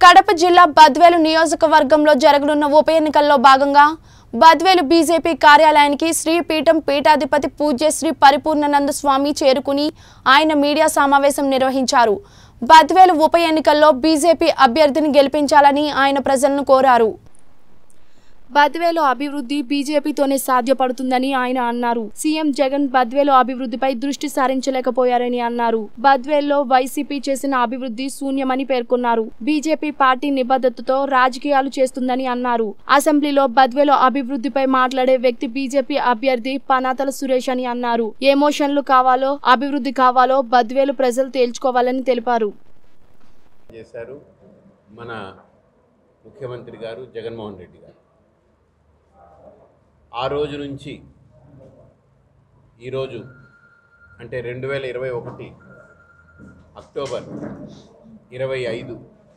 కడప జిల్లా బద్వేలు నియోజకవర్గంలో జరగనున్న ఉప ఎన్నికల్లో భాగంగా బద్వేలు బీజేపీ కార్యాలయానికి శ్రీపీఠం పీఠాధిపతి పూజ్య శ్రీ పరిపూర్ణానంద స్వామి చేరుకుని ఆయన మీడియా సమావేశం నిర్వహించారు బద్వేలు ఉప ఎన్నికల్లో బీజేపీ అభ్యర్థిని గెలిపించాలని ఆయన ప్రజలను కోరారు బద్వేలు అభివృద్ధి బీజేపీతోనే సాధ్యపడుతుందని ఆయన అన్నారు సీఎం జగన్ బద్వేలు అభివృద్ధిపై దృష్టి సారించలేకపోయారని అన్నారు బద్వేల్లో వైసీపీ చేసిన అభివృద్ధి శూన్యమని పేర్కొన్నారు బీజేపీ పార్టీ నిబద్ధతతో రాజకీయాలు చేస్తుందని అన్నారు అసెంబ్లీలో బద్వేలు అభివృద్ధిపై మాట్లాడే వ్యక్తి బీజేపీ అభ్యర్థి పనాతల సురేష్ అని అన్నారు ఏ మోషన్లు కావాలో అభివృద్ధి కావాలో బద్వేలు ప్రజలు తేల్చుకోవాలని తెలిపారు చేశారు మన ముఖ్యమంత్రి గారు జగన్మోహన్ రెడ్డి గారు ఆ రోజు నుంచి ఈరోజు అంటే రెండు వేల ఇరవై ఒకటి అక్టోబర్ ఇరవై ఐదు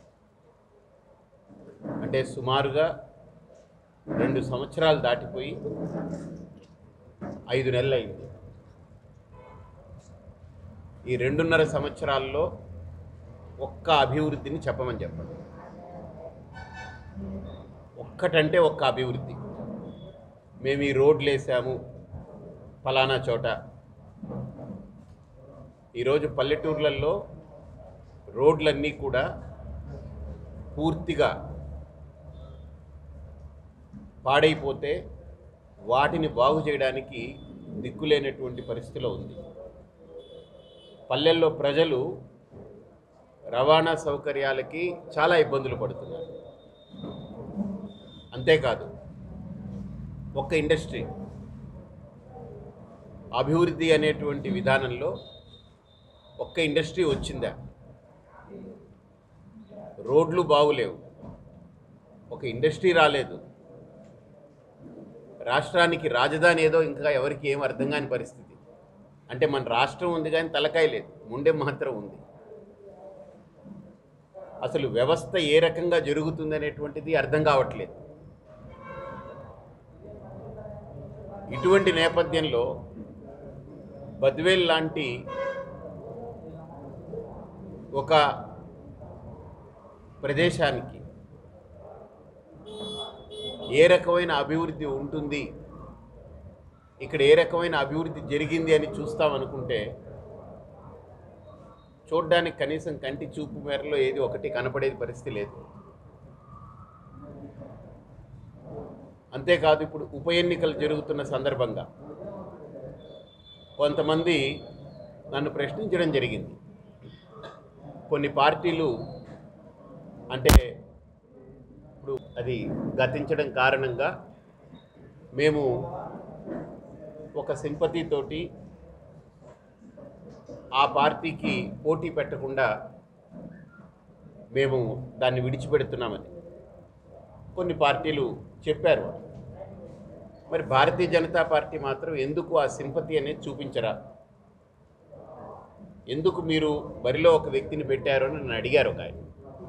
అంటే సుమారుగా రెండు సంవత్సరాలు దాటిపోయి ఐదు నెలలు అయింది ఈ రెండున్నర సంవత్సరాల్లో ఒక్క అభివృద్ధిని చెప్పమని చెప్పండి ఒక్కటంటే ఒక్క అభివృద్ధి మేము ఈ రోడ్లు వేసాము ఫలానా చోట ఈరోజు పల్లెటూర్లలో రోడ్లన్నీ కూడా పూర్తిగా పాడైపోతే వాటిని బాగు చేయడానికి దిక్కులేనటువంటి పరిస్థితిలో ఉంది పల్లెల్లో ప్రజలు రవాణా సౌకర్యాలకి చాలా ఇబ్బందులు పడుతున్నారు అంతేకాదు ఒక్క ఇండస్ట్రీ అభివృద్ధి అనేటువంటి విధానంలో ఒక్క ఇండస్ట్రీ వచ్చిందా రోడ్లు బాగులేవు ఒక ఇండస్ట్రీ రాలేదు రాష్ట్రానికి రాజధాని ఏదో ఇంకా ఎవరికి ఏం అర్థం కాని పరిస్థితి అంటే మన రాష్ట్రం ఉంది కానీ తలకాయ లేదు ముండెం మాత్రం ఉంది అసలు వ్యవస్థ ఏ రకంగా జరుగుతుంది అనేటువంటిది అర్థం కావట్లేదు ఇటువంటి నేపథ్యంలో బద్వేల్ లాంటి ఒక ప్రదేశానికి ఏ రకమైన అభివృద్ధి ఉంటుంది ఇక్కడ ఏ రకమైన అభివృద్ధి జరిగింది అని చూస్తామనుకుంటే చూడ్డానికి కనీసం కంటి చూపు మేరలో ఏది ఒకటి కనపడేది పరిస్థితి లేదు అంతేకాదు ఇప్పుడు ఉప ఎన్నికలు జరుగుతున్న సందర్భంగా కొంతమంది నన్ను ప్రశ్నించడం జరిగింది కొన్ని పార్టీలు అంటే ఇప్పుడు అది గతించడం కారణంగా మేము ఒక సింపతితోటి ఆ పార్టీకి పోటీ పెట్టకుండా మేము దాన్ని విడిచిపెడుతున్నామని కొన్ని పార్టీలు చెప్పారు వాళ్ళు. మరి భారతీయ జనతా పార్టీ మాత్రం ఎందుకు ఆ సింపతి అనేది చూపించరా ఎందుకు మీరు బరిలో ఒక వ్యక్తిని పెట్టారు అని నన్ను అడిగారు ఒక ఆయన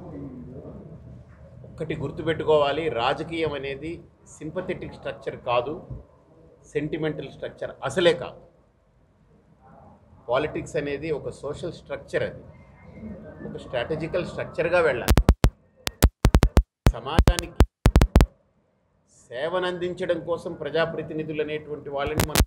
ఒక్కటి గుర్తుపెట్టుకోవాలి రాజకీయం అనేది సింపథెటిక్ స్ట్రక్చర్ కాదు సెంటిమెంటల్ స్ట్రక్చర్ అసలే కాదు పాలిటిక్స్ అనేది ఒక సోషల్ స్ట్రక్చర్ అది ఒక స్ట్రాటజికల్ స్ట్రక్చర్గా వెళ్ళాలి సమాజానికి సేవనందించడం కోసం ప్రజాప్రతినిధులు అనేటువంటి వాళ్ళని మనం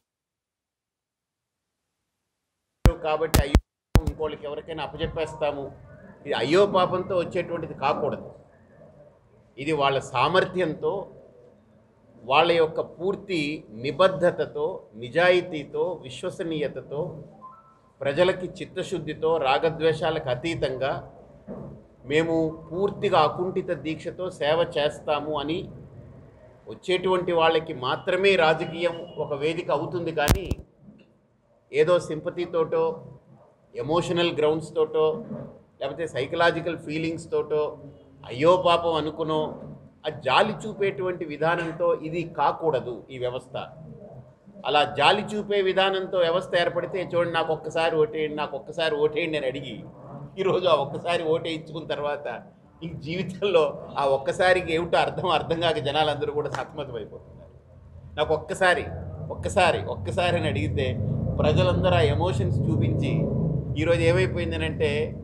కాబట్టి అయ్యో ఇంకోళ్ళకి ఎవరికైనా అప్పచెప్పేస్తాము ఇది అయ్యో పాపంతో వచ్చేటువంటిది కాకూడదు ఇది వాళ్ళ సామర్థ్యంతో వాళ్ళ యొక్క పూర్తి నిబద్ధతతో నిజాయితీతో విశ్వసనీయతతో ప్రజలకి చిత్తశుద్ధితో రాగద్వేషాలకు అతీతంగా మేము పూర్తిగా అకుంఠిత దీక్షతో సేవ చేస్తాము అని వచ్చేటువంటి వాళ్ళకి మాత్రమే రాజకీయం ఒక వేదిక అవుతుంది కానీ ఏదో సింపతితోటో ఎమోషనల్ గ్రౌండ్స్ తోటో లేకపోతే సైకలాజికల్ ఫీలింగ్స్ తోటో అయ్యో పాపం అనుకునో ఆ జాలి చూపేటువంటి విధానంతో ఇది కాకూడదు ఈ వ్యవస్థ అలా జాలి చూపే విధానంతో వ్యవస్థ ఏర్పడితే చూడండి నాకు ఒక్కసారి ఓటేయండి నాకు ఒక్కసారి ఓటేయండి అని అడిగి ఈరోజు ఆ ఒక్కసారి ఓటేయించుకున్న తర్వాత ఇంక జీవితంలో ఆ ఒక్కసారికి ఏమిటో అర్థం అర్థం కాక జనాలందరూ కూడా సతమతమైపోతున్నారు నాకు ఒక్కసారి ఒక్కసారి ఒక్కసారి అని అడిగితే ప్రజలందరూ ఆ ఎమోషన్స్ చూపించి ఈరోజు ఏమైపోయిందనంటే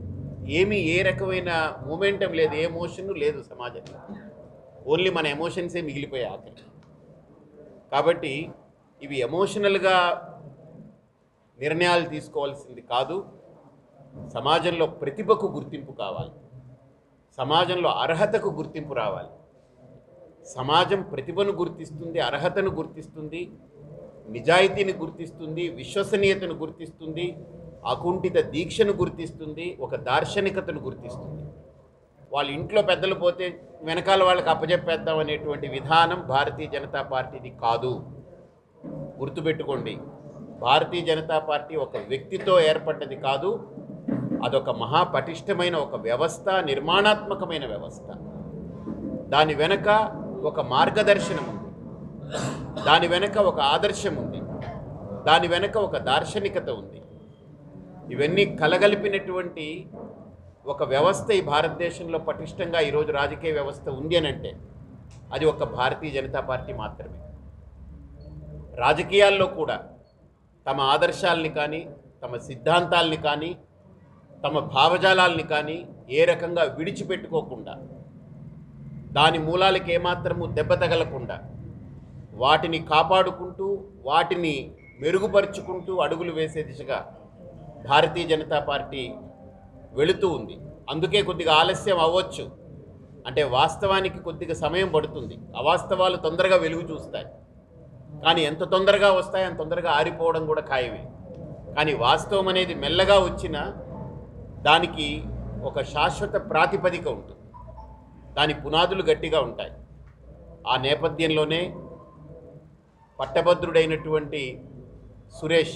ఏమీ ఏ రకమైన మూమెంటం లేదు ఏ ఎమోషన్ లేదు సమాజంలో ఓన్లీ మన ఎమోషన్సే మిగిలిపోయాయి ఆఖరికి కాబట్టి ఇవి ఎమోషనల్గా నిర్ణయాలు తీసుకోవాల్సింది కాదు సమాజంలో ప్రతిభకు గుర్తింపు కావాలి సమాజంలో అర్హతకు గుర్తింపు రావాలి సమాజం ప్రతిభను గుర్తిస్తుంది అర్హతను గుర్తిస్తుంది నిజాయితీని గుర్తిస్తుంది విశ్వసనీయతను గుర్తిస్తుంది అకుంఠిత దీక్షను గుర్తిస్తుంది ఒక దార్శనికతను గుర్తిస్తుంది వాళ్ళ ఇంట్లో పెద్దలు పోతే వెనకాల వాళ్ళకి అప్పచెప్పేద్దాం అనేటువంటి విధానం భారతీయ జనతా పార్టీది కాదు గుర్తుపెట్టుకోండి భారతీయ జనతా పార్టీ ఒక వ్యక్తితో ఏర్పడ్డది కాదు అదొక మహాపటిష్టమైన ఒక వ్యవస్థ నిర్మాణాత్మకమైన వ్యవస్థ దాని వెనక ఒక మార్గదర్శనం ఉంది దాని వెనక ఒక ఆదర్శం ఉంది దాని వెనక ఒక దార్శనికత ఉంది ఇవన్నీ కలగలిపినటువంటి ఒక వ్యవస్థ ఈ భారతదేశంలో పటిష్టంగా ఈరోజు రాజకీయ వ్యవస్థ ఉంది అని అంటే అది ఒక భారతీయ జనతా పార్టీ మాత్రమే రాజకీయాల్లో కూడా తమ ఆదర్శాలని కానీ తమ సిద్ధాంతాలని కానీ తమ భావజాలాల్ని కానీ ఏ రకంగా విడిచిపెట్టుకోకుండా దాని మూలాలకు ఏమాత్రము దెబ్బ తగలకుండా వాటిని కాపాడుకుంటూ వాటిని మెరుగుపరుచుకుంటూ అడుగులు వేసే దిశగా భారతీయ జనతా పార్టీ వెళుతూ ఉంది అందుకే కొద్దిగా ఆలస్యం అవ్వచ్చు అంటే వాస్తవానికి కొద్దిగా సమయం పడుతుంది అవాస్తవాలు తొందరగా వెలుగు చూస్తాయి కానీ ఎంత తొందరగా వస్తాయి అంత తొందరగా ఆరిపోవడం కూడా ఖాయమే కానీ వాస్తవం అనేది మెల్లగా వచ్చినా దానికి ఒక శాశ్వత ప్రాతిపదిక ఉంటుంది దాని పునాదులు గట్టిగా ఉంటాయి ఆ నేపథ్యంలోనే పట్టభద్రుడైనటువంటి సురేష్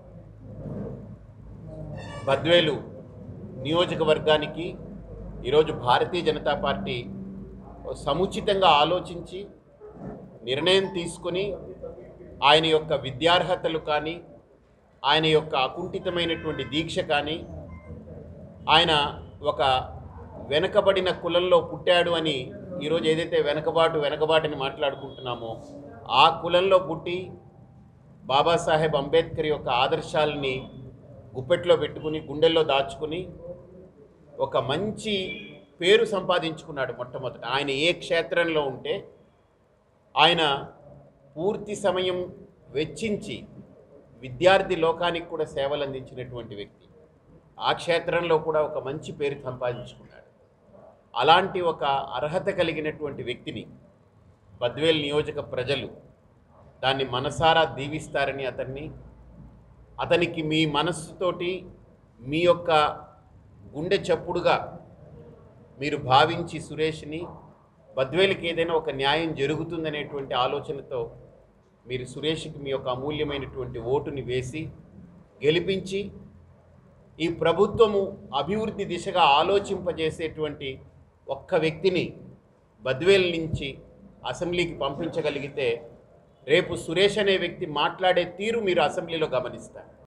బద్వేలు నియోజకవర్గానికి ఈరోజు భారతీయ జనతా పార్టీ సముచితంగా ఆలోచించి నిర్ణయం తీసుకొని ఆయన యొక్క విద్యార్హతలు కానీ ఆయన యొక్క అకుంఠితమైనటువంటి దీక్ష కానీ ఆయన ఒక వెనకబడిన కులంలో పుట్టాడు అని ఈరోజు ఏదైతే వెనకబాటు వెనకబాటుని మాట్లాడుకుంటున్నామో ఆ కులంలో పుట్టి బాబాసాహెబ్ అంబేద్కర్ యొక్క ఆదర్శాలని గుప్పెట్లో పెట్టుకుని గుండెల్లో దాచుకుని ఒక మంచి పేరు సంపాదించుకున్నాడు మొట్టమొదట ఆయన ఏ క్షేత్రంలో ఉంటే ఆయన పూర్తి సమయం వెచ్చించి విద్యార్థి లోకానికి కూడా సేవలు అందించినటువంటి వ్యక్తి ఆ క్షేత్రంలో కూడా ఒక మంచి పేరు సంపాదించుకున్నాడు అలాంటి ఒక అర్హత కలిగినటువంటి వ్యక్తిని బద్వేల్ నియోజక ప్రజలు దాన్ని మనసారా దీవిస్తారని అతన్ని అతనికి మీ మనస్సుతోటి మీ యొక్క గుండె చప్పుడుగా మీరు భావించి సురేష్ని బద్వేలుకి ఏదైనా ఒక న్యాయం జరుగుతుందనేటువంటి ఆలోచనతో మీరు సురేష్కి మీ యొక్క అమూల్యమైనటువంటి ఓటుని వేసి గెలిపించి ఈ ప్రభుత్వము అభివృద్ధి దిశగా ఆలోచింపజేసేటువంటి ఒక్క వ్యక్తిని బద్వేల్ నుంచి అసెంబ్లీకి పంపించగలిగితే రేపు సురేష్ అనే వ్యక్తి మాట్లాడే తీరు మీరు అసెంబ్లీలో గమనిస్తారు